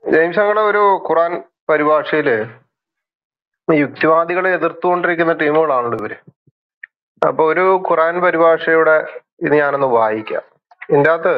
James ഞങ്ങളുടെ ഒരു ഖുറാൻ പരിഭാഷയില് യുക്തിവാദികളെ എതിർത്തുകൊണ്ടിരിക്കുന്ന ടീമുകളാണല്ലോ ഇവര് അപ്പൊ ഒരു ഖുറാൻ പരിഭാഷയുടെ ഇത് ഞാനൊന്ന് വായിക്കാം ഇതിന്റെ അകത്ത്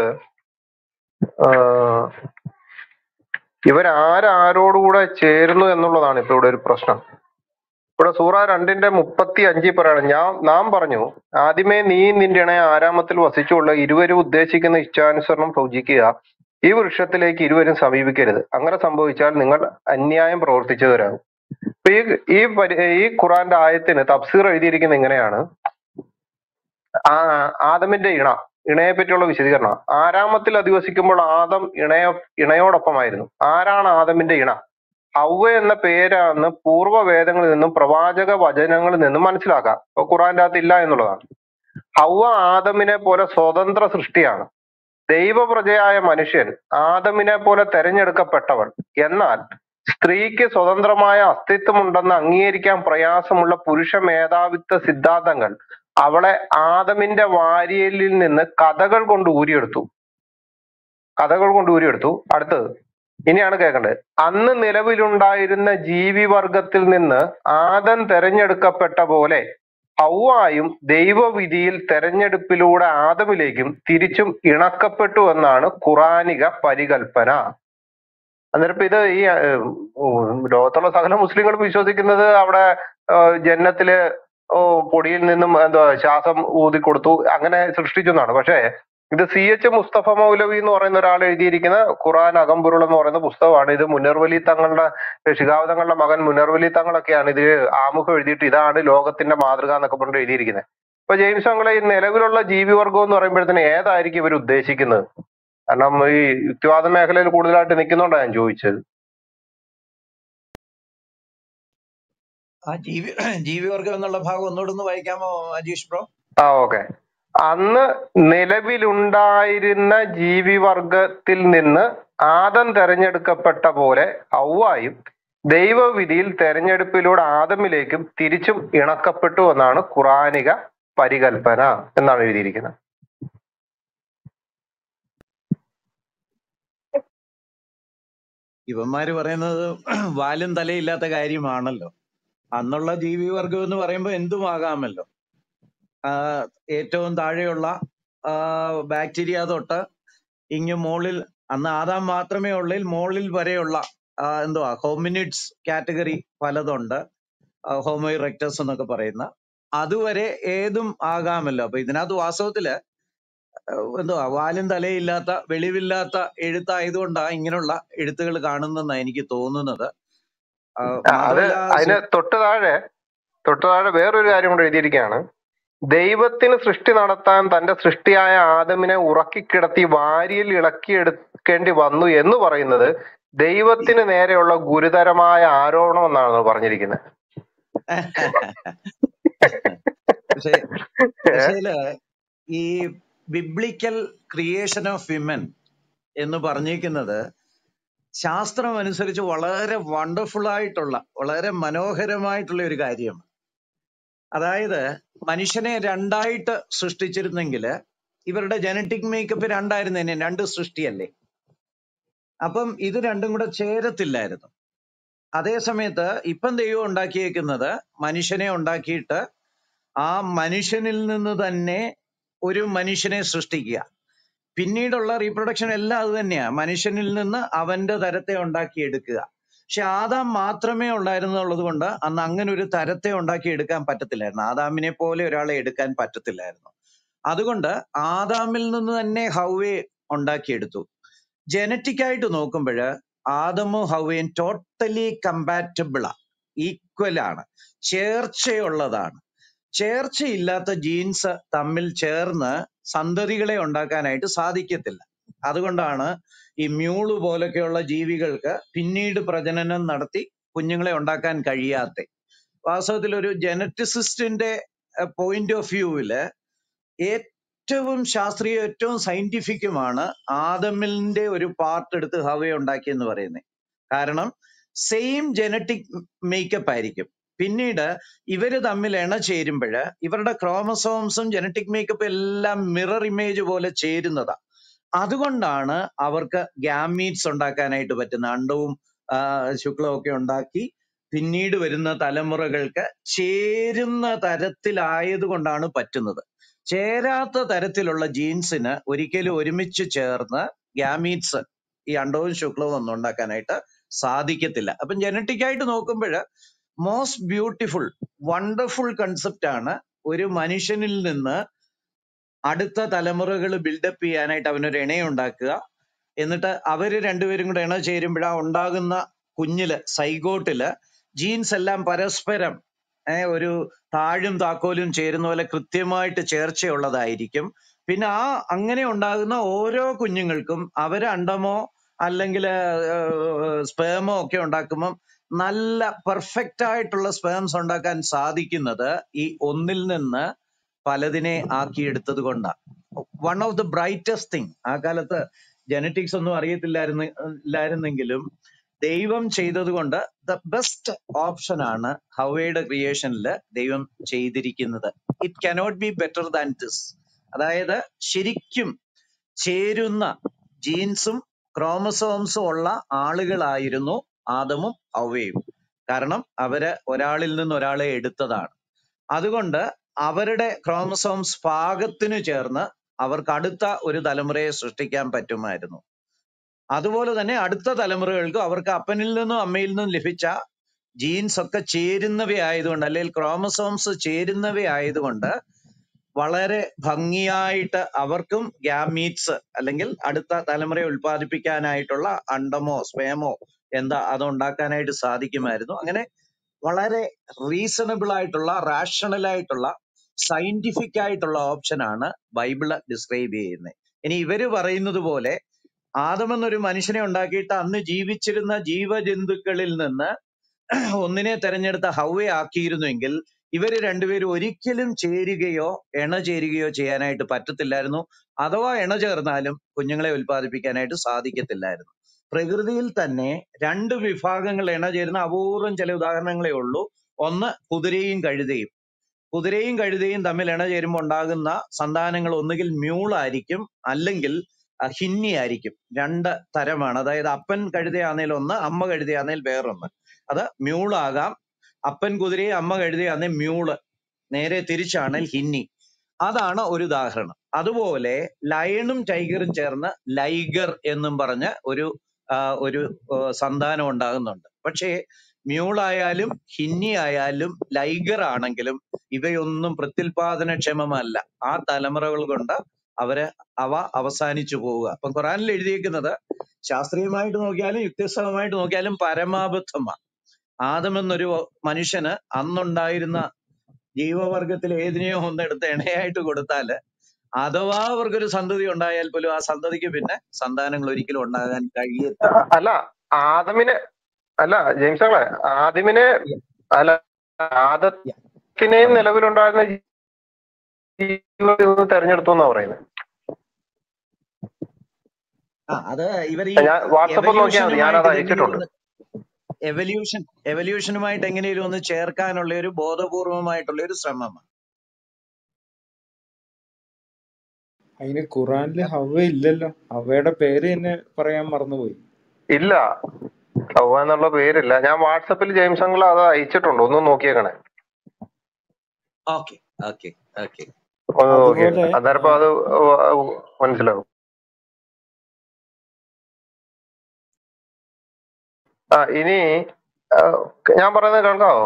ആഹ്, ഇവരാരാരോടുകൂടെ ചേരുന്നു എന്നുള്ളതാണ് ഇപ്പൊ ഇവിടെ ഒരു പ്രശ്നം ഇവിടെ സൂറ രണ്ടിന്റെ മുപ്പത്തി അഞ്ചിൽ പറയണം ഞാൻ നാം പറഞ്ഞു ആദ്യമേ നീ നിന്റെ ഇണയ ആരാമത്തിൽ വസിച്ചുള്ള ഇരുവരും ഉദ്ദേശിക്കുന്ന ഇച്ഛാനുസരണം ഭുജിക്കുക ഈ വൃക്ഷത്തിലേക്ക് ഇരുവരും സമീപിക്കരുത് അങ്ങനെ സംഭവിച്ചാൽ നിങ്ങൾ അന്യായം പ്രവർത്തിച്ചവരാകും ഇപ്പൊ ഈ ഈ പരി- ഈ ഖുറാന്റെ ആയത്തിന് തഫ്സീർ എഴുതിയിരിക്കുന്നത് ഇങ്ങനെയാണ് ആ ആദമിന്റെ ഇണ ഇണയെ പറ്റിയുള്ള വിശദീകരണം ആരാമത്തിൽ അധിവസിക്കുമ്പോൾ ആദം ഇണയ ഇണയോടൊപ്പമായിരുന്നു ആരാണ് ആദമിന്റെ ഇണ ഹൗവ എന്ന പേരാണ് പൂർവ്വ വേദങ്ങളിൽ നിന്നും പ്രവാചക വചനങ്ങളിൽ നിന്നും മനസ്സിലാക്കാം ഇപ്പൊ ഖുറാന്റെ അകത്ത് ഇല്ല എന്നുള്ളതാണ് ഹൗവ ആദമിനെ പോലെ സ്വതന്ത്ര സൃഷ്ടിയാണ് ദൈവപ്രജയായ മനുഷ്യൻ ആദമിനെ പോലെ തെരഞ്ഞെടുക്കപ്പെട്ടവൻ എന്നാൽ സ്ത്രീക്ക് സ്വതന്ത്രമായ അസ്തിത്വമുണ്ടെന്ന് അംഗീകരിക്കാൻ പ്രയാസമുള്ള പുരുഷ മേധാവിത്വ സിദ്ധാന്തങ്ങൾ അവളെ ആദമിന്റെ വാരിയലിൽ നിന്ന് കഥകൾ കൊണ്ട് ഊരിയെടുത്തു കഥകൾ കൊണ്ട് ഊരിയെടുത്തു അടുത്തത് ഇനിയാണ് കേൾക്കേണ്ടത് അന്ന് നിലവിലുണ്ടായിരുന്ന ജീവിവർഗത്തിൽ നിന്ന് ആദം തെരഞ്ഞെടുക്കപ്പെട്ട പോലെ ഹൗവായും ദൈവവിധിയിൽ തെരഞ്ഞെടുപ്പിലൂടെ ആദമിലേക്കും തിരിച്ചും ഇണക്കപ്പെട്ടു എന്നാണ് ഖുറാനിക പരികൽപ്പന അന്നേരം ഇപ്പൊ ഇത് ഈ ഏഹ്, ഉം, ലോകത്തുള്ള സകല മുസ്ലിങ്ങളും വിശ്വസിക്കുന്നത് അവിടെ ഏഹ്, ജന്നത്തില് ഓ പൊടിയിൽ നിന്നും എന്താ ശ്വാസം ഊതി കൊടുത്തു അങ്ങനെ സൃഷ്ടിച്ചു എന്നാണ് പക്ഷേ ഇത് സി എച്ച് മുസ്തഫ മൗലവി എന്ന് പറയുന്ന ഒരാൾ എഴുതിയിരിക്കുന്ന ഖുറാൻ അകമ്പുരുൾ എന്ന് പറയുന്ന പുസ്തകമാണ് ഇത് മുനർവലി തങ്ങളുടെ ഷിഹാബ് തങ്ങളുടെ മകൻ മുനർവലി തങ്ങളൊക്കെയാണ് ഇത് ആമുഖം എഴുതിയിട്ട് ഇതാണ് ലോകത്തിന്റെ മാതൃക എന്നൊക്കെ പറഞ്ഞിട്ട് എഴുതിയിരിക്കുന്നത് ഇപ്പൊ ജെയിംസ് തങ്ങളെ ഈ നിലവിലുള്ള ജീവിവർഗം എന്ന് പറയുമ്പോഴത്തേന് ഏതായിരിക്കും ഇവർ ഉദ്ദേശിക്കുന്നത് കാരണം ഈ യുക്തിവാദ മേഖലയിൽ കൂടുതലായിട്ട് നിൽക്കുന്നുണ്ടാണ് ഞാൻ ചോദിച്ചത് ആ ജീവി ജീവിവർഗം എന്നുള്ള ഭാഗം ഒന്നുകൂടെ ഒന്ന് വായിക്കാമോ അജീഷ് ബ്രോ ആ ഓക്കെ അന്ന് നിലവിലുണ്ടായിരുന്ന ജീവിവർഗത്തിൽ നിന്ന് ആദം തെരഞ്ഞെടുക്കപ്പെട്ട പോലെ ഹൗവായും ദൈവവിധിയിൽ തെരഞ്ഞെടുപ്പിലൂടെ ആദമിലേക്കും തിരിച്ചും ഇണക്കപ്പെട്ടു എന്നാണ് ഖുറാനിക പരികൽപ്പന എന്നാണ് എഴുതിയിരിക്കുന്നത് ഇവന്മാര് പറയുന്നത് വാലും തലയില്ലാത്ത കാര്യമാണല്ലോ അന്നുള്ള ജീവിവർഗം എന്ന് പറയുമ്പോൾ എന്തുമാകാമല്ലോ ആ, ഏറ്റവും താഴെയുള്ള ബാക്ടീരിയ തൊട്ട് ഇങ്ങ് മുകളിൽ അന്ന് ആദാം മാത്രമേ ഉള്ളിൽ മുകളിൽ വരെയുള്ള ആ, എന്തുവാ ഹോമിനിഡ്സ് കാറ്റഗറി പലതുണ്ട് ഹോമോ ഇറക്ടസ് എന്നൊക്കെ പറയുന്ന അതുവരെ ഏതും ആകാമല്ലോ അപ്പൊ ഇതിനകത്ത് വാസ്തവത്തില് ഏഹ് എന്തുവാ വാലും തലയില്ലാത്ത വെളിവില്ലാത്ത എഴുത്തായതുകൊണ്ടാ ഇങ്ങനെയുള്ള എഴുത്തുകൾ കാണുന്നെന്നാ എനിക്ക് തോന്നുന്നത് ആ, ആ, അത് മാത്രമല്ല അതിന് സു- തൊട്ട് താഴെ തൊട്ട് താഴെ വേറൊരു കാര്യം കൂടെ എഴുതിയിരിക്കുകയാണ് ദൈവത്തിന് സൃഷ്ടി നടത്താൻ തന്റെ സൃഷ്ടിയായ ആദമിനെ ഉറക്കിക്കിടത്തി വാരിയിൽ ഇളക്കിയെടുക്കേണ്ടി വന്നു എന്ന് പറയുന്നത് ദൈവത്തിന് നേരെയുള്ള ഗുരുതരമായ ആരോപണം എന്നാണ് പറഞ്ഞിരിക്കുന്നത് പക്ഷേ പക്ഷേല് ഈ ബിബ്ലിക്കൽ ക്രിയേഷൻ ഓഫ് വിമൻ എന്ന് പറഞ്ഞിരിക്കുന്നത് ശാസ്ത്രം അനുസരിച്ച് വളരെ വണ്ടർഫുൾ ആയിട്ടുള്ള വളരെ മനോഹരമായിട്ടുള്ള ഒരു കാര്യമാണ് അതായത് മനുഷ്യനെ രണ്ടായിട്ട് സൃഷ്ടിച്ചിരുന്നെങ്കിൽ ഇവരുടെ ജനറ്റിക് മേക്കപ്പ് രണ്ടായിരുന്നേനെ രണ്ട് സൃഷ്ടിയല്ലേ അപ്പം ഇത് രണ്ടും കൂടെ ചേരത്തില്ലായിരുന്നു അതേ സമയത്ത് ഇപ്പം ദൈവം ഉണ്ടാക്കിയേക്കുന്നത് മനുഷ്യനെ ഉണ്ടാക്കിയിട്ട് ആ മനുഷ്യനിൽ നിന്ന് തന്നെ ഒരു മനുഷ്യനെ സൃഷ്ടിക്കുക പിന്നീടുള്ള റീപ്രൊഡക്ഷൻ എല്ലാം അത് തന്നെയാ മനുഷ്യനിൽ നിന്ന് അവന്റെ തരത്തെ ഉണ്ടാക്കിയെടുക്കുക പക്ഷെ ആദാം മാത്രമേ ഉണ്ടായിരുന്നുള്ളത് കൊണ്ട് അന്ന് അങ്ങനെ ഒരു തരത്തെ ഉണ്ടാക്കി എടുക്കാൻ പറ്റത്തില്ലായിരുന്നു ആദാമിനെ പോലെ ഒരാളെ എടുക്കാൻ പറ്റത്തില്ലായിരുന്നു അതുകൊണ്ട് ആദാമിൽ നിന്ന് തന്നെ ഹൗവയെ ഉണ്ടാക്കിയെടുത്തു ജനറ്റിക് ആയിട്ട് നോക്കുമ്പോൾ ആദമും ഹൗവയും ടോട്ടലി കമ്പാറ്റബിളാ ഈക്വൽ ആണ് ചേർച്ചയുള്ളതാണ് ചേർച്ചയില്ലാത്ത ജീൻസ് തമ്മിൽ ചേർന്ന് സന്തതികളെ ഉണ്ടാക്കാനായിട്ട് സാധിക്കത്തില്ല അതുകൊണ്ടാണ് ഈ മ്യൂള് പോലൊക്കെയുള്ള ജീവികൾക്ക് പിന്നീട് പ്രജനനം നടത്തി കുഞ്ഞുങ്ങളെ ഉണ്ടാക്കാൻ കഴിയാത്ത വാസ്തവത്തിൽ ഒരു ജനറ്റിസിസ്റ്റിന്റെ പോയിന്റ് ഓഫ് വ്യൂവില് ഏറ്റവും ശാസ്ത്രീയ ഏറ്റവും സയന്റിഫിക്കുമാണ് ആദമിന്റെ ഒരു പാർട്ട് എടുത്ത് ഹവയെ ഉണ്ടാക്കിയെന്ന് പറയുന്നത് കാരണം സെയിം ജനറ്റിക് മേക്കപ്പ് ആയിരിക്കും പിന്നീട് ഇവര് തമ്മിൽ ഇണ ചേരുമ്പോൾ ഇവരുടെ ക്രോമസോംസും ജനറ്റിക് മേക്കപ്പും എല്ലാം മിറർ ഇമേജ് പോലെ ചേരുന്നതാ അതുകൊണ്ടാണ് അവർക്ക് ഗ്യാമീറ്റ്സ് ഉണ്ടാക്കാനായിട്ട് പറ്റുന്നത് അണ്ടവും ആ, ശുക്ലവും ഒക്കെ ഉണ്ടാക്കി പിന്നീട് വരുന്ന തലമുറകൾക്ക് ചേരുന്ന തരത്തിലായത് കൊണ്ടാണ് പറ്റുന്നത് ചേരാത്ത തരത്തിലുള്ള ജീൻസിന് ഒരിക്കലും ഒരുമിച്ച് ചേർന്ന് ഗ്യാമീറ്റ്സ് ഈ അണ്ടവും ശുക്ലവും ഒന്നും ഉണ്ടാക്കാനായിട്ട് സാധിക്കത്തില്ല അപ്പം ജനറ്റിക് ആയിട്ട് നോക്കുമ്പോൾ മോസ്റ്റ് ബ്യൂട്ടിഫുൾ വണ്ടർഫുൾ കൺസെപ്റ്റ് ആണ് ഒരു മനുഷ്യനിൽ നിന്ന് അടുത്ത തലമുറകൾ ബിൽഡപ്പ് ചെയ്യാനായിട്ട് അവനൊരു ഇണയുണ്ടാക്കുക എന്നിട്ട് അവര് രണ്ടുപേരും കൂടെ ഇണ ചേരുമ്പോഴാ ഉണ്ടാകുന്ന കുഞ്ഞില് സൈഗോട്ടില് ജീൻസ് എല്ലാം പരസ്പരം ഏ, ഒരു താഴും താക്കോലും ചേരുന്ന പോലെ കൃത്യമായിട്ട് ചേർച്ചയുള്ളതായിരിക്കും പിന്നെ ആ അങ്ങനെ ഉണ്ടാകുന്ന ഓരോ കുഞ്ഞുങ്ങൾക്കും അവര് അണ്ടമോ അല്ലെങ്കിൽ സ്പേമോ ഒക്കെ ഉണ്ടാക്കുമ്പം നല്ല പെർഫെക്റ്റ് ആയിട്ടുള്ള സ്പേംസ് ഉണ്ടാക്കാൻ സാധിക്കുന്നത് ഈ ഒന്നിൽ നിന്ന് പലതിനെ ആക്കിയെടുത്തത് കൊണ്ടാണ് one of the brightest thing ആ കാലത്ത് ജനറ്റിക്സ് ഒന്നും അറിയത്തില്ലായിരുന്നു ഇല്ലായിരുന്നെങ്കിലും ദൈവം ചെയ്തത് കൊണ്ട് ദ ബെസ്റ്റ് ഓപ്ഷൻ ആണ് ഹവയുടെ ക്രിയേഷനിൽ ദൈവം ചെയ്തിരിക്കുന്നത് it cannot be better than this അതായത് ശരിക്കും ചേരുന്ന ജീൻസും ക്രോമസോംസും ഉള്ള ആളുകളായിരുന്നു ആദമും ഹവയും കാരണം അവര് ഒരാളിൽ നിന്ന് ഒരാളെ എടുത്തതാണ് അതുകൊണ്ട് അവരുടെ ക്രോമസോംസ് പാകത്തിന് ചേർന്ന് അവർക്ക് അടുത്ത ഒരു തലമുറയെ സൃഷ്ടിക്കാൻ പറ്റുമായിരുന്നു അതുപോലെ തന്നെ അടുത്ത തലമുറകൾക്ക് അവർക്ക് അപ്പനിൽ നിന്നും അമ്മയിൽ നിന്നും ലഭിച്ച ജീൻസ് ഒക്കെ ചേരുന്നവയായതുകൊണ്ട് അല്ലെങ്കിൽ ക്രോമസോംസ് ചേരുന്നവയായതുകൊണ്ട് വളരെ ഭംഗിയായിട്ട് അവർക്കും ഗ്യാമീറ്റ്സ് അല്ലെങ്കിൽ അടുത്ത തലമുറയെ ഉൽപ്പാദിപ്പിക്കാനായിട്ടുള്ള അണ്ടമോ സ്പേമോ എന്താ അത് ഉണ്ടാക്കാനായിട്ട് സാധിക്കുമായിരുന്നു അങ്ങനെ വളരെ റീസണബിൾ ആയിട്ടുള്ള റാഷണൽ ആയിട്ടുള്ള സയന്റിഫിക് ആയിട്ടുള്ള ഓപ്ഷനാണ് ബൈബിള് ഡിസ്ക്രൈബ് ചെയ്യുന്നത് ഇനി ഇവര് പറയുന്നത് പോലെ ആദം എന്നൊരു മനുഷ്യനെ ഉണ്ടാക്കിയിട്ട് അന്ന് ജീവിച്ചിരുന്ന ജീവജന്തുക്കളിൽ നിന്ന് ഒന്നിനെ തെരഞ്ഞെടുത്ത ഹൗവയെ ആക്കിയിരുന്നുവെങ്കിൽ ഇവര് രണ്ടുപേരും ഒരിക്കലും ചേരുകയോ എണ ചേരുകയോ ചെയ്യാനായിട്ട് പറ്റത്തില്ലായിരുന്നു അഥവാ എണ ചേർന്നാലും കുഞ്ഞുങ്ങളെ ഉൽപ്പാദിപ്പിക്കാനായിട്ട് സാധിക്കത്തില്ലായിരുന്നു പ്രകൃതിയിൽ തന്നെ രണ്ട് വിഭാഗങ്ങൾ എണ ചേരുന്ന അപൂർവം ചില ഉദാഹരണങ്ങളേ ഉള്ളൂ ഒന്ന് കുതിരയും കഴുതയും കുതിരയും കഴുതയും തമ്മിൽ ഇണ ചേരുമ്പോൾ ഉണ്ടാകുന്ന സന്താനങ്ങൾ ഒന്നുകിൽ മ്യൂളായിരിക്കും അല്ലെങ്കിൽ അഹ് ഹിന്നി ആയിരിക്കും രണ്ട് തരമാണ് അതായത് അപ്പൻ കഴുതയാന്നേൽ ഒന്ന് അമ്മ കഴുതയാന്നേൽ വേറൊന്ന് അത് മ്യൂളാകാം അപ്പൻ കുതിരയെ അമ്മ കഴുതയാന്നേ മ്യൂള് നേരെ തിരിച്ചാണെങ്കിൽ ഹിന്നി അതാണ് ഒരു ഉദാഹരണം അതുപോലെ ലയണും ടൈഗറും ചേർന്ന് ലൈഗർ എന്നും പറഞ്ഞ് ഒരു ആ, ഒരു ആ, സന്താനം ഉണ്ടാകുന്നുണ്ട് പക്ഷേ മ്യൂളായാലും ഹിന്നി ആയാലും ലൈഗർ ആണെങ്കിലും ഇവയൊന്നും പ്രത്യുൽപാദനക്ഷമമല്ല ആ തലമുറകൾ കൊണ്ട് അവര് അവ അവസാനിച്ചു പോവുക അപ്പൊ ഖുറാനിൽ എഴുതിയിരിക്കുന്നത് ശാസ്ത്രീയമായിട്ട് നോക്കിയാലും യുക്തിസഹമായിട്ട് നോക്കിയാലും പരമാബദ്ധമാണ് ആദം എന്നൊരു മനുഷ്യന് അന്നുണ്ടായിരുന്ന ജീവവർഗത്തിൽ ഏതിനെയോ ഒന്നെടുത്ത് ഇണയായിട്ട് കൊടുത്താല് അഥവാ അവർക്കൊരു സന്തതി ഉണ്ടായാൽ പോലും ആ സന്തതിക്ക് പിന്നെ സന്താനങ്ങൾ ഒരിക്കലും ഉണ്ടാകാൻ കഴിയത്തില്ല അല്ല ആദമിന് അല്ല ജെയിംസ് അങ്ങളെ ആദിമിനെ അല്ല ആദത്തിനെയും നിലവിലുണ്ടായിരുന്ന ജീവിതം തെരഞ്ഞെടുത്തു എന്നാ പറയുന്നത് ആ അത് ഇവർ ഈ ഞാൻ വാട്സപ്പ് നോക്കിയാൽ മതി ഞാനത് എവല്യൂഷനുമായിട്ട് അയച്ചിട്ടുണ്ട് എങ്ങനെയും എവല്യൂഷൻ എവല്യൂഷനുമായിട്ട് എങ്ങനെയും ഒന്ന് ചേർക്കാനുള്ള ഒരു ബോധപൂർവമായിട്ടുള്ള ഒരു ശ്രമമാണ് അതിന് ഖുറാനില് ഹവ ഇല്ലല്ലോ ഹവയുടെ പേര് തന്നെ പറയാൻ മറന്നുപോയി ഇല്ല ഹവ്വ എന്നുള്ള പേരില്ല ഞാൻ വാട്സപ്പിൽ ജെയിംസ് അങ്കിൾ അത് അയച്ചിട്ടുണ്ട് ഒന്ന് നോക്കിയേക്കണേ ഓക്കെ ഓക്കെ ഓക്കെ ഒന്ന് നോക്കിയേക്കണേ അതുപോലെ അന്നേരം ഇപ്പൊ അത് വ- മനസ്സിലാവും ആ ഇനി ആ, ഞാൻ പറയുന്നത് കേൾക്കാവോ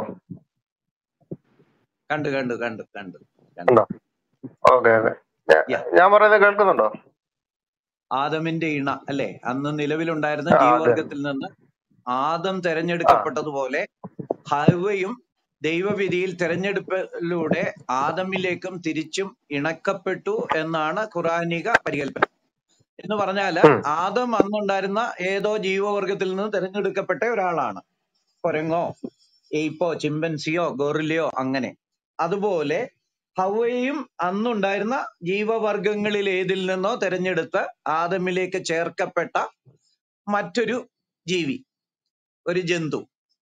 കണ്ടു കണ്ടു കണ്ടു കണ്ടു കണ്ടു ഉണ്ടോ ഓക്കെ ഓക്കെ യാ ഞാൻ പറയുന്നത് കേൾക്കുന്നുണ്ടോ ആദമിന്റെ ഇണ അല്ലെ അന്ന് നിലവിലുണ്ടായിരുന്ന ആ അതെ ജീവവർഗത്തിൽ നിന്ന് ആദം ആ തെരഞ്ഞെടുക്കപ്പെട്ടതുപോലെ ഹവയും ദൈവവിധിയിൽ തെരഞ്ഞെടുപ്പിലൂടെ ആദമിലേക്കും തിരിച്ചും ഇണക്കപ്പെട്ടു എന്നാണ് ഖുറാനിക പരികല്പന എന്ന് പറഞ്ഞാല് ഉം, ആദം അന്നുണ്ടായിരുന്ന ഏതോ ജീവവർഗത്തിൽ നിന്ന് തെരഞ്ഞെടുക്കപ്പെട്ട ഒരാളാണ് കുരങ്ങോ എയ്പ്പോ ചിമ്പൻസിയോ ഗോറില്ലയോ അങ്ങനെ അതുപോലെ ഹവയും അന്നുണ്ടായിരുന്ന ജീവവർഗങ്ങളിൽ ഏതിൽ നിന്നോ തെരഞ്ഞെടുത്ത് ആദമിലേക്ക് ചേർക്കപ്പെട്ട മറ്റൊരു ജീവി ഒരു ജന്തു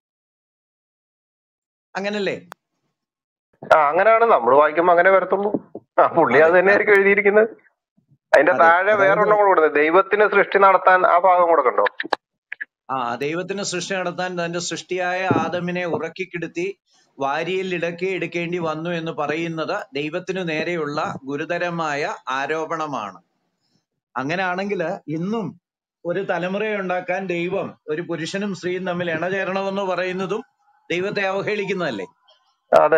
അങ്ങനല്ലേ ആ അങ്ങനെയാണ് നമ്മൾ വായിക്കുമ്പോ അങ്ങനെ വരത്തുള്ളൂ ആ പുള്ളി അത് അതെ തന്നെ അതെ ആയിരിക്കും എഴുതിയിരിക്കുന്നത് അതിന്റെ അതെ താഴെ അതായത് വേറൊരെണ്ണം കൂടെ കൊടുത്തത് ദൈവത്തിന് സൃഷ്ടി നടത്താൻ ആ ഭാഗം കൂടെ കണ്ടോ ആ ദൈവത്തിന് സൃഷ്ടി നടത്താൻ തന്റെ സൃഷ്ടിയായ ആദമിനെ ഉറക്കിക്കിടുത്തി വാരിയിൽ ഇടക്കി എടുക്കേണ്ടി വന്നു എന്ന് പറയുന്നത് ദൈവത്തിനു നേരെയുള്ള ഗുരുതരമായ ആരോപണമാണ് അങ്ങനെയാണെങ്കിൽ ഇന്നും ഒരു തലമുറയെ ഉണ്ടാക്കാൻ ദൈവം ഒരു പുരുഷനും സ്ത്രീയും തമ്മിൽ ഇണചേരണമെന്ന് പറയുന്നതും ദൈവത്തെ അവഹേളിക്കുന്നതല്ലേ അതെ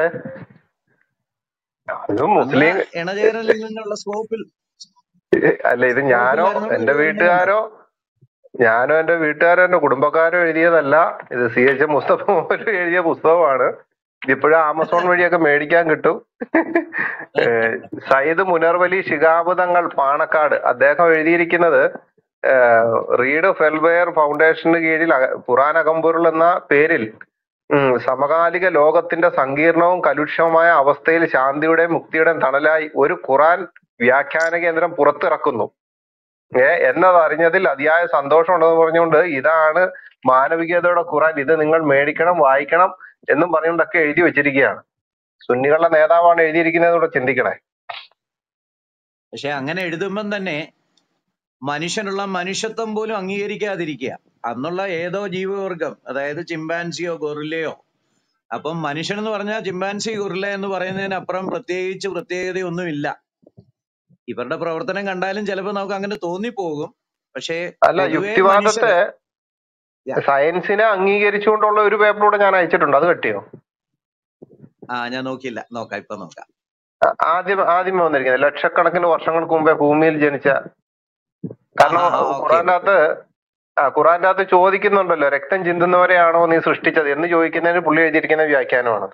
ഇത് അന്ന് മുസ്ലിം ഇണചേരലിൽ നിന്നുള്ള സ്കോപ്പിൽ അല്ല ഇത് ഞാനോ സ്കോപ്പിലായിരുന്നപ്പോൾ എന്റെ ദൈവം ഇങ്ങനെയുണ്ട് വീട്ടുകാരോ ഞാനോ എന്റെ വീട്ടുകാരോ എന്റെ കുടുംബക്കാരോ എഴുതിയതല്ല ഇത് സി എച്ച് മുസ്തഫ മോര് എഴുതിയ പുസ്തകമാണ് ഇതിപ്പോഴും ആമസോൺ വഴിയൊക്കെ മേടിക്കാൻ കിട്ടും ഏഹ് സയ്യിദ് മുനർവലി ശിഹാബുദങ്ങൾ പാണക്കാട് അദ്ദേഹം എഴുതിയിരിക്കുന്നത് ഏഹ് റീഡ് ഫെൽവെയർ ഫൗണ്ടേഷന് കീഴിൽ അക- ഖുറാൻ അകമ്പൊരുൾ എന്ന പേരിൽ ഉം, സമകാലിക ലോകത്തിന്റെ സങ്കീർണവും കലുഷിതവുമായ അവസ്ഥയിൽ ശാന്തിയുടെയും മുക്തിയുടെയും തണലായി ഒരു ഖുറാൻ വ്യാഖ്യാന കേന്ദ്രം പുറത്തിറക്കുന്നു ഏ എന്നത് അറിഞ്ഞതിൽ അതിയായ സന്തോഷമുണ്ടെന്ന് പറഞ്ഞുകൊണ്ട് ഇതാണ് മാനവികതയുടെ ഖുറാൻ ഇത് നിങ്ങൾ മേടിക്കണം വായിക്കണം എന്നും പറഞ്ഞുകൊണ്ടൊക്കെ എഴുതി വെച്ചിരിക്കുകയാണ് സുന്നികളുടെ നേതാവാണ് എഴുതിയിരിക്കുന്നത് കൂടെ ചിന്തിക്കണേ പക്ഷെ അങ്ങനെ എഴുതുമ്പം തന്നെ മനുഷ്യനുള്ള മനുഷ്യത്വം പോലും അംഗീകരിക്കാതിരിക്കുക അന്നുള്ള ഏതോ ജീവവർഗം അതായത് ചിമ്പാൻസിയോ ഗൊറില്ലയോ അപ്പം മനുഷ്യൻ എന്ന് പറഞ്ഞാൽ ചിമ്പാൻസി ഗൊറില്ല എന്ന് പറയുന്നതിനപ്പുറം പ്രത്യേകിച്ച് പ്രത്യേകതയൊന്നുമില്ല ഇവരുടെ പ്രവർത്തനം കണ്ടാലും ചിലപ്പോൾ നമുക്ക് അങ്ങനെ തോന്നിപ്പോകും പക്ഷേ അല്ല പൊതുവേ യുക്തിവാദത്തെ മനുഷ്യര് Yeah. സയൻസിനെ അംഗീകരിച്ചുകൊണ്ടുള്ള ഒരു പേപ്പറൂടെ ഞാൻ അയച്ചിട്ടുണ്ട് അത് കിട്ടിയോ ആ ഞാൻ നോക്കിയില്ല നോക്കാം ഇപ്പൊ നോക്കാം ആ- ആദ്യം ആദ്യമേ വന്നിരിക്കുന്നത് ലക്ഷക്കണക്കിന് വർഷങ്ങൾക്ക് മുമ്പേ ഭൂമിയിൽ ജനിച്ച ആ കാരണം ആ ഓക്കെ ഖുറാന്റെ അകത്ത് ആ ഖുറാന്റെ അകത്ത് ചോദിക്കുന്നുണ്ടല്ലോ രക്തം ചിന്തുന്നവരെയാണോ നീ സൃഷ്ടിച്ചത് എന്ന് ചോദിക്കുന്നതിന് പുള്ളി എഴുതിയിരിക്കുന്ന വ്യാഖ്യാനമാണ്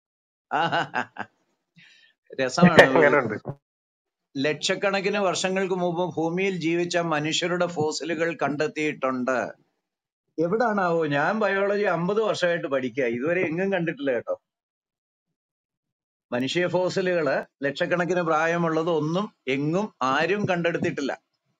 രസമാണ് എങ്ങനെയുണ്ട് ലക്ഷക്കണക്കിന് വർഷങ്ങൾക്ക് മുമ്പ് ഭൂമിയിൽ ജീവിച്ച മനുഷ്യരുടെ ഫോസിലുകൾ കണ്ടെത്തിയിട്ടുണ്ട് എവിടാണാവോ ഞാൻ ബയോളജി അമ്പത് വർഷമായിട്ട് പഠിക്കുക ഇതുവരെ എങ്ങും കണ്ടിട്ടില്ല കേട്ടോ മനുഷ്യ ഫോസിലുകള് ലക്ഷക്കണക്കിന് പ്രായമുള്ളത് ഒന്നും എങ്ങും ആരും കണ്ടെടുത്തിട്ടില്ല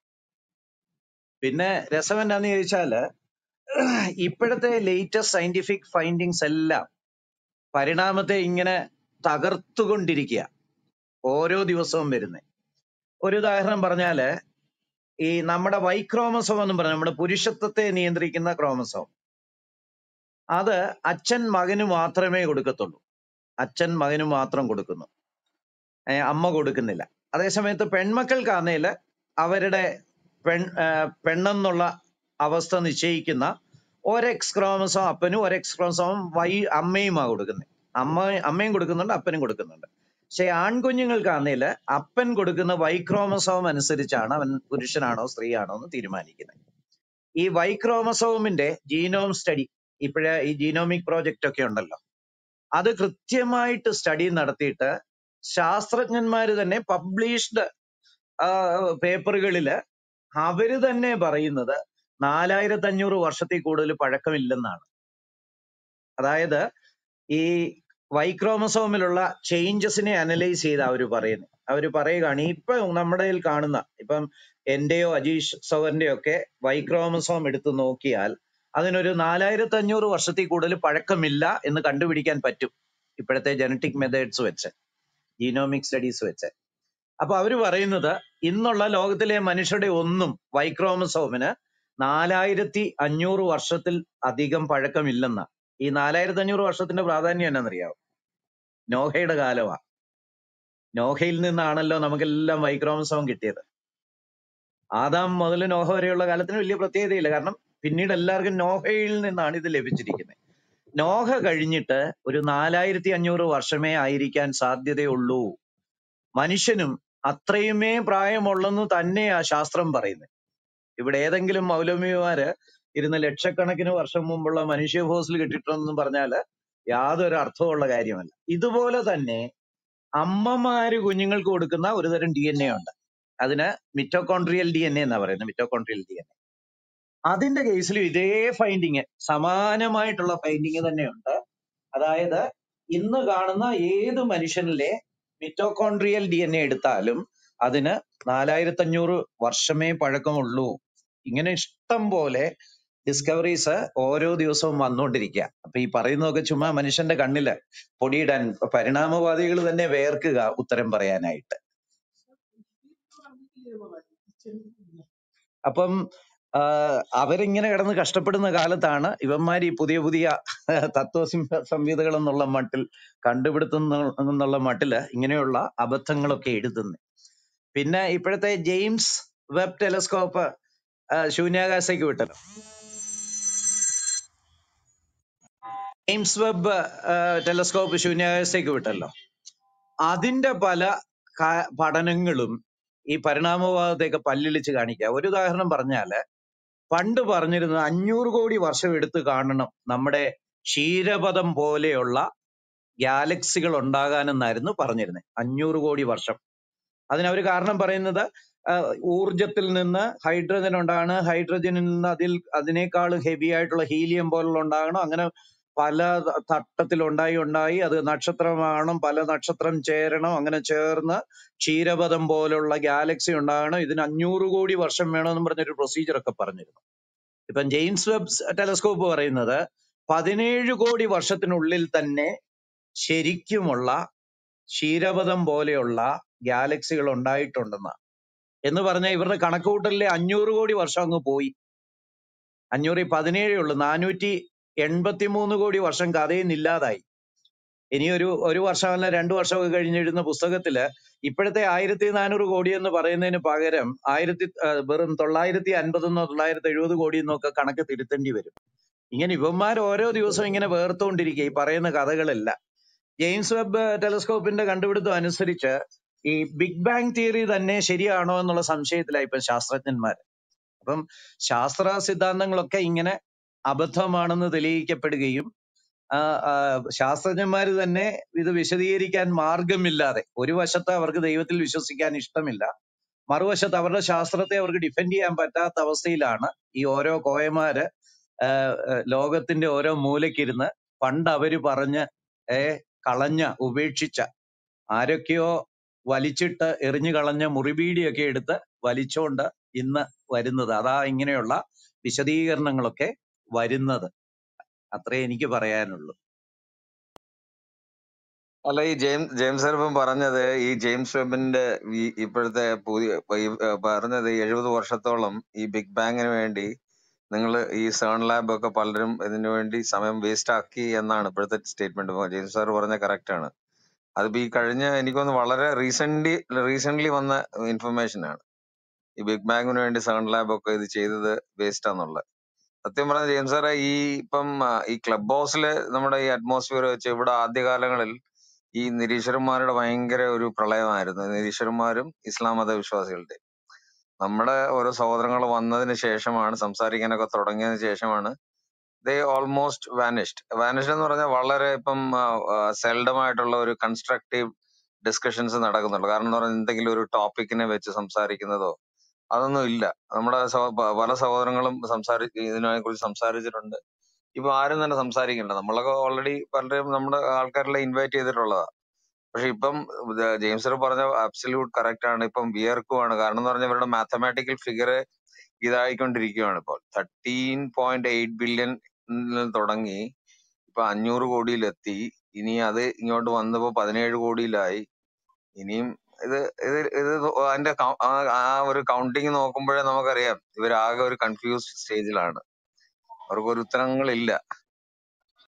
പിന്നെ രസം എന്താന്ന് ചോദിച്ചാല് ഇപ്പോഴത്തെ ലേറ്റസ്റ്റ് സയന്റിഫിക് ഫൈൻഡിങ്സ് എല്ലാം പരിണാമത്തെ ഇങ്ങനെ തകർത്തുകൊണ്ടിരിക്കുക ഓരോ ദിവസവും വരുന്നത് ഒരു ഉദാഹരണം പറഞ്ഞാല് ഈ നമ്മുടെ വൈ ക്രോമസോം എന്ന് പറഞ്ഞ നമ്മുടെ പുരുഷത്വത്തെ നിയന്ത്രിക്കുന്ന ക്രോമസോം അത് അച്ഛൻ മകന് മാത്രമേ കൊടുക്കത്തുള്ളൂ അച്ഛൻ മകന് മാത്രം കൊടുക്കുന്നു ഏ, അമ്മ കൊടുക്കുന്നില്ല അതേസമയത്ത് പെൺമക്കൾക്കാന്നേല് അവരുടെ പെൺ ആ, പെണ്ണെന്നുള്ള അവസ്ഥ നിശ്ചയിക്കുന്ന ഒരു എക്സ് ക്രോമസോം അപ്പനും ഒരു എക്സ് ക്രോമസോം വൈ അമ്മയുമാ കൊടുക്കുന്നത് അമ്മ അമ്മയും കൊടുക്കുന്നുണ്ട് അപ്പനും കൊടുക്കുന്നുണ്ട് പക്ഷെ ആൺകുഞ്ഞുങ്ങൾക്കാന്നേല് അപ്പൻ കൊടുക്കുന്ന വൈ ക്രോമസോം അനുസരിച്ചാണ് അവൻ പുരുഷനാണോ സ്ത്രീയാണോ എന്ന് തീരുമാനിക്കുന്നത് ഈ വൈ ക്രോമസോമിന്റെ ജീനോം സ്റ്റഡി ഇപ്പോഴേ ഈ ജീനോമിക് പ്രോജക്റ്റ് ഒക്കെ ഉണ്ടല്ലോ അത് കൃത്യമായിട്ട് സ്റ്റഡി നടത്തിയിട്ട് ശാസ്ത്രജ്ഞന്മാര് തന്നെ പബ്ലിഷ്ഡ് പേപ്പറുകളില് അവര് തന്നെ പറയുന്നത് നാലായിരത്തി അഞ്ഞൂറ് വർഷത്തിൽ കൂടുതൽ പഴക്കമില്ലെന്നാണ് അതായത് ഈ വൈക്രോമസോമിലുള്ള ചേഞ്ചസിനെ അനലൈസ് ചെയ്ത് അവർ പറയുന്നത് അവർ പറയുകയാണ് ഇപ്പൊ നമ്മുടെ കയ്യിൽ കാണുന്ന ഇപ്പം എന്റെയോ അജീഷ് സവറിന്റെയോ ഒക്കെ വൈക്രോമസോം എടുത്ത് നോക്കിയാൽ അതിനൊരു നാലായിരത്തി അഞ്ഞൂറ് വർഷത്തിൽ കൂടുതൽ പഴക്കമില്ല എന്ന് കണ്ടുപിടിക്കാൻ പറ്റും ഇപ്പോഴത്തെ ജനറ്റിക് മെത്തേഡ്സ് വെച്ച് ജീനോമിക് സ്റ്റഡീസ് വെച്ച് അപ്പൊ അവര് പറയുന്നത് ഇന്നുള്ള ലോകത്തിലെ മനുഷ്യരുടെ ഒന്നും വൈക്രോമസോമിന് നാലായിരത്തി അഞ്ഞൂറ് വർഷത്തിൽ അധികം പഴക്കമില്ലെന്നാ ഈ നാലായിരത്തി അഞ്ഞൂറ് വർഷത്തിന്റെ പ്രാധാന്യം എന്നാണെന്നറിയാമോ നോഹയുടെ കാലമാ നോഹയിൽ നിന്നാണല്ലോ നമുക്കെല്ലാം വൈക്രോമസോം കിട്ടിയത് ആദാം മുതൽ നോഹ വരെയുള്ള കാലത്തിന് വലിയ പ്രത്യേകതയില്ല കാരണം പിന്നീട് എല്ലാവർക്കും നോഹയിൽ നിന്നാണ് ഇത് ലഭിച്ചിരിക്കുന്നത് നോഹ കഴിഞ്ഞിട്ട് ഒരു നാലായിരത്തി അഞ്ഞൂറ് വർഷമേ ആയിരിക്കാൻ സാധ്യതയുള്ളൂ മനുഷ്യനും അത്രയുമേ പ്രായമുള്ളെന്ന് തന്നെയാ ശാസ്ത്രം പറയുന്നത് ഇവിടെ ഏതെങ്കിലും മൗലവിമാര് ഇരുന്ന് ലക്ഷക്കണക്കിന് വർഷം മുമ്പുള്ള മനുഷ്യ ഫോസിൽ കിട്ടിയിട്ടുണ്ടെന്ന് പറഞ്ഞാല് യാതൊരു അർത്ഥമുള്ള കാര്യമല്ല ഇതുപോലെ തന്നെ അമ്മമാര് കുഞ്ഞുങ്ങൾക്ക് കൊടുക്കുന്ന ഒരുതരം ഡി എൻ എ ഉണ്ട് അതിന് മിറ്റോകോൺട്രിയൽ ഡി എൻ എ എന്നാ പറയുന്നത് മിറ്റോകോൺട്രിയൽ ഡി എൻ എ അതിന്റെ കേസിലും ഇതേ ഫൈൻഡിങ് സമാനമായിട്ടുള്ള ഫൈൻഡിങ് തന്നെയുണ്ട് അതായത് ഇന്ന് കാണുന്ന ഏത് മനുഷ്യനിലെ മിറ്റോകോൺട്രിയൽ ഡി എൻ എ എടുത്താലും അതിന് നാലായിരത്തി അഞ്ഞൂറ് വർഷമേ പഴക്കമുള്ളൂ ഇങ്ങനെ ഇഷ്ടം പോലെ ഡിസ്കവറീസ് ഓരോ ദിവസവും വന്നുകൊണ്ടിരിക്കുക അപ്പൊ ഈ പറയുന്നതൊക്കെ ചുമ്മാ മനുഷ്യന്റെ കണ്ണില് പൊടിയിടാൻ പരിണാമവാദികൾ തന്നെ വേർക്കുക ഉത്തരം പറയാനായിട്ട് അപ്പം ആ, അവരിങ്ങനെ കിടന്ന് കഷ്ടപ്പെടുന്ന കാലത്താണ് ഇവന്മാർ ഈ പുതിയ പുതിയ തത്വ സം- സംഹിതകൾ എന്നുള്ള മട്ടിൽ കണ്ടുപിടുത്തുന്ന എന്നുള്ള മട്ടില് ഇങ്ങനെയുള്ള അബദ്ധങ്ങളൊക്കെ എഴുതുന്നത് പിന്നെ ഇപ്പോഴത്തെ ജെയിംസ് വെബ് ടെലസ്കോപ്പ് ആ, ശൂന്യാകാശത്തേക്ക് വിട്ടല്ലോ ജെയിംസ് വെബ് ആ, ടെലസ്കോപ്പ് ശൂന്യാകാശത്തേക്ക് വിട്ടല്ലോ അതിന്റെ പല ക- പഠനങ്ങളും ഈ പരിണാമവാദത്തെയൊക്കെ പല്ലിളിച്ച് കാണിക്കുക ഒരു ഉദാഹരണം പറഞ്ഞാല് പണ്ട് പറഞ്ഞിരുന്നത് അഞ്ഞൂറ് കോടി വർഷം എടുത്ത് കാണണം നമ്മുടെ ക്ഷീരപഥം പോലെയുള്ള ഗാലക്സികൾ ഉണ്ടാകാനെന്നായിരുന്നു പറഞ്ഞിരുന്നത് അഞ്ഞൂറ് കോടി വർഷം അതിന് അവർ കാരണം പറയുന്നത് ആ, ഊർജത്തിൽ നിന്ന് ഹൈഡ്രജൻ ഉണ്ടാകണം ഹൈഡ്രജനിൽ നിന്ന് അതിൽ അതിനേക്കാൾ ഹെവി ആയിട്ടുള്ള ഹീലിയം പോലുള്ള ഉണ്ടാകണം അങ്ങനെ പല ത- തട്ടത്തിൽ ഉണ്ടായി ഉണ്ടായി അത് നക്ഷത്രമാകണം പല നക്ഷത്രം ചേരണം അങ്ങനെ ചേർന്ന് ക്ഷീരപഥം പോലുള്ള ഗാലക്സി ഉണ്ടാകണം ഇതിന് അഞ്ഞൂറ് കോടി വർഷം വേണമെന്ന് പറഞ്ഞൊരു പ്രൊസീജിയർ ഒക്കെ പറഞ്ഞിരുന്നു ഇപ്പം ജെയിംസ് വെബ് ടെലസ്കോപ്പ് പറയുന്നത് പതിനേഴ് കോടി വർഷത്തിനുള്ളിൽ തന്നെ ശരിക്കുമുള്ള ക്ഷീരപഥം പോലെയുള്ള ഗാലക്സികൾ ഉണ്ടായിട്ടുണ്ടെന്നാണ് എന്ന് പറഞ്ഞാൽ ഇവരുടെ കണക്കുകൂട്ടലിലെ അഞ്ഞൂറ് കോടി വർഷം അങ്ങ് പോയി അഞ്ഞൂറ് പതിനേഴേ ഉള്ളൂ നാനൂറ്റി എൺപത്തി മൂന്ന് കോടി വർഷം കഥയിൽ നിന്നില്ലാതായി ഇനി ഒരു ഒരു വർഷം അല്ല രണ്ടു വർഷമൊക്കെ കഴിഞ്ഞെഴുതുന്ന പുസ്തകത്തില് ഇപ്പോഴത്തെ ആയിരത്തി നാനൂറ് കോടി എന്ന് പറയുന്നതിന് പകരം ആയിരത്തി ആ, വെറും തൊള്ളായിരത്തി അൻപതെന്നോ തൊള്ളായിരത്തി എഴുപത് കോടി എന്നൊക്കെ കണക്ക് തിരുത്തേണ്ടി വരും ഇങ്ങനെ ഇവന്മാർ ഓരോ ദിവസവും ഇങ്ങനെ വേർത്തുകൊണ്ടിരിക്കുക ഈ പറയുന്ന കഥകളെല്ലാം ജെയിംസ് വെബ് ടെലസ്കോപ്പിന്റെ കണ്ടുപിടുത്തം അനുസരിച്ച് ഈ ബിഗ് ബാങ് തിയറി തന്നെ ശരിയാണോ എന്നുള്ള സംശയത്തിലായി ഇപ്പൊ ശാസ്ത്രജ്ഞന്മാർ അപ്പം ശാസ്ത്ര സിദ്ധാന്തങ്ങളൊക്കെ ഇങ്ങനെ അബദ്ധമാണെന്ന് തെളിയിക്കപ്പെടുകയും ആ, ആ, ശാസ്ത്രജ്ഞന്മാര് തന്നെ ഇത് വിശദീകരിക്കാൻ മാർഗമില്ലാതെ ഒരു വശത്ത് അവർക്ക് ദൈവത്തിൽ വിശ്വസിക്കാൻ ഇഷ്ടമില്ല മറുവശത്ത് അവരുടെ ശാസ്ത്രത്തെ അവർക്ക് ഡിഫെൻഡ് ചെയ്യാൻ പറ്റാത്ത അവസ്ഥയിലാണ് ഈ ഓരോ കോയമാര് ആ, ആ, ലോകത്തിന്റെ ഓരോ മൂലക്കിരുന്ന് പണ്ട് അവര് പറഞ്ഞ് ഏ കളഞ്ഞ ഉപേക്ഷിച്ച ആരൊക്കെയോ വലിച്ചിട്ട് എറിഞ്ഞു കളഞ്ഞ മുറിബീടിയൊക്കെ എടുത്ത് വലിച്ചോണ്ട് ഇന്ന് വരുന്നത് അതാ ഇങ്ങനെയുള്ള വിശദീകരണങ്ങളൊക്കെ വരുന്നത് അത്രേ എനിക്ക് പറയാനുള്ളൂ അല്ല ഈ ജെയിംസ് ജെയിംസ് സാർ ഇപ്പം പറഞ്ഞത് ഈ ജെയിംസ് വെബിന്റെ ഈ ഇപ്പോഴത്തെ പുതിയ ഈ, ഏഹ്, പറഞ്ഞത് എഴുപത് വർഷത്തോളം ഈ ബിഗ് ബാങ്ങിന് വേണ്ടി നിങ്ങൾ ഈ സേൺ ലാബ് ഒക്കെ പലരും ഇതിനു വേണ്ടി സമയം വേസ്റ്റ് ആക്കി എന്നാണ് ഇപ്പോഴത്തെ സ്റ്റേറ്റ്മെന്റ് ജെയിംസ് സാർ പറഞ്ഞ കറക്റ്റ് ആണ് അതിപ്പോ ഈ കഴിഞ്ഞ എനിക്കൊന്ന് വളരെ റീസെന്റ് റീസെന്റ് വന്ന ഇൻഫർമേഷൻ ആണ് ഈ ബിഗ് ബാങ്ങിന് വേണ്ടി സേൺ ലാബ് ഒക്കെ ഇത് ചെയ്തത് വേസ്റ്റ് ആന്നുള്ളത് സത്യം പറഞ്ഞ ജെയിംസ് സാറെ ഈ ഇപ്പം ആ, ഈ ക്ലബ് ഹൗസിലെ നമ്മുടെ ഈ അറ്റ്മോസ്ഫിയർ വെച്ച് ഇവിടെ ആദ്യകാലങ്ങളിൽ ഈ നിരീശ്വരന്മാരുടെ ഭയങ്കര ഒരു പ്രളയമായിരുന്നു നിരീശ്വരന്മാരും ഇസ്ലാം മത വിശ്വാസികളുടെ നമ്മുടെ ഓരോ സഹോദരങ്ങൾ വന്നതിന് ശേഷമാണ് സംസാരിക്കാനൊക്കെ തുടങ്ങിയതിന് ശേഷമാണ് ദേ ഓൾമോസ്റ്റ് വാനിഷ്ഡ് വാനിഷ്ഡ് എന്ന് പറഞ്ഞാൽ വളരെ ഇപ്പം സെൽഡം ആയിട്ടുള്ള ഒരു കൺസ്ട്രക്റ്റീവ് ഡിസ്കഷൻസ് നടക്കുന്നുള്ളൂ കാരണം എന്ന് പറഞ്ഞാൽ എന്തെങ്കിലും ഒരു ടോപ്പിക്കിനെ വെച്ച് സംസാരിക്കുന്നതോ അതൊന്നും ഇല്ല നമ്മുടെ സഹോ- പ- പല സഹോദരങ്ങളും സംസാരി ഇതിനെ കുറിച്ച് സംസാരിച്ചിട്ടുണ്ട് ഇപ്പൊ ആരും തന്നെ സംസാരിക്കണ്ട നമ്മളൊക്കെ ഓൾറെഡി പലരെയും നമ്മുടെ ആൾക്കാരെല്ലാം ഇൻവൈറ്റ് ചെയ്തിട്ടുള്ളതാ പക്ഷെ ഇപ്പം ഇത് ജെയിംസ് സർ പറഞ്ഞ അബ്സല്യൂട്ട് കറക്റ്റ് ആണ് ഇപ്പം വിയർക്കുവാണ് കാരണം എന്ന് പറഞ്ഞാൽ ഇവരുടെ മാത്തമാറ്റിക്കൽ ഫിഗർ ഇതായിക്കൊണ്ടിരിക്കുകയാണ് ഇപ്പോൾ തർട്ടീൻ പോയിന്റ് എയ്റ്റ് ബില്യൺ തുടങ്ങി ഇപ്പൊ അഞ്ഞൂറ് കോടിയിലെത്തി ഇനി അത് ഇങ്ങോട്ട് വന്നപ്പോ പതിനേഴ് കോടിയിലായി ഇനിയും ഇത് ഇത് ഇത് അതിന്റെ കൗ- ആ ആ ഒരു കൗണ്ടിങ് നോക്കുമ്പോഴേ നമുക്കറിയാം ഇവരാകെ ഒരു കൺഫ്യൂസ്ഡ് സ്റ്റേജിലാണ് അവർക്ക് ഒരു ഉത്തരങ്ങളില്ല